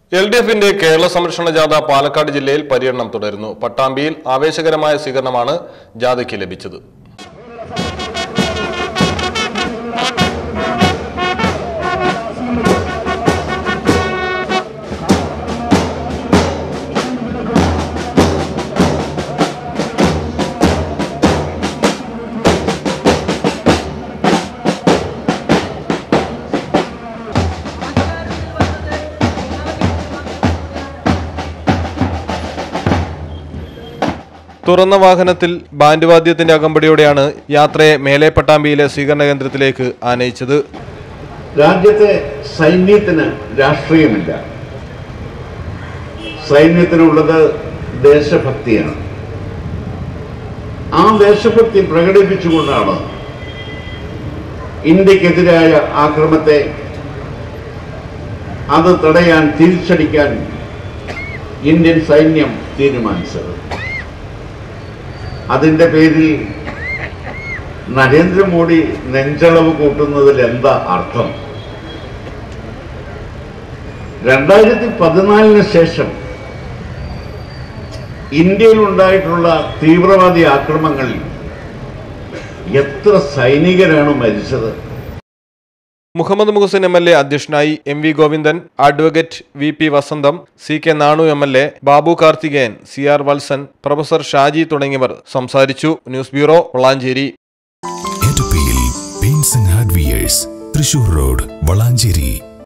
L D എഫിന്റെ കേരള സംരക്ഷണ ജാഥ പാലക്കാട് ജില്ലയിൽ പര്യടനം തുടരുന്നു പട്ടാമ്പിയിൽ ആവേശകരമായ സ്വീകരണമാണ് ജാഥയ്ക്ക് ലഭിച്ചത് തുറന്ന വാഹനത്തിൽ ബാൻഡ് വാദ്യത്തിന്റെ അകമ്പടിയോടെയാണ് യാത്രയെ മേലെ പട്ടാമ്പിയിലെ സ്വീകരണ കേന്ദ്രത്തിലേക്ക് ആനയിച്ചത് രാജ്യത്തെ സൈന്യത്തിന് രാഷ്ട്രീയമില്ല സൈന്യത്തിനുള്ളത് ദേശഭക്തിയാണ് ആ ദേശഭക്തി പ്രകടിപ്പിച്ചുകൊണ്ടാണ് ഇന്ത്യക്കെതിരായ ആക്രമത്തെ അത് തടയാൻ തിരിച്ചടിക്കാൻ ഇന്ത്യൻ സൈന്യം തീരുമാനിച്ചത് അതിൻ്റെ പേരിൽ നരേന്ദ്രമോദി നെഞ്ചളവ് കൂട്ടുന്നതിൽ എന്താ അർത്ഥം രണ്ടായിരത്തി പതിനാലിന് ശേഷം ഇന്ത്യയിൽ ഉണ്ടായിട്ടുള്ള തീവ്രവാദി ആക്രമണങ്ങളിൽ എത്ര സൈനികരാണ് മരിച്ചത് Muhammad Muhsin M L A അധ്യക്ഷനായി M V Govindan advocate V P Vasantham C K Nanu M L A Babu Karthikeyan C R Valsan professor Shaji തുടങ്ങിയവർ സംസാരിച്ചു ന്യൂസ് ബ്യൂറോ വളാഞ്ചേരി എറ്റപ്പിയിൽ paints and hardwares Thrissur road Valanchery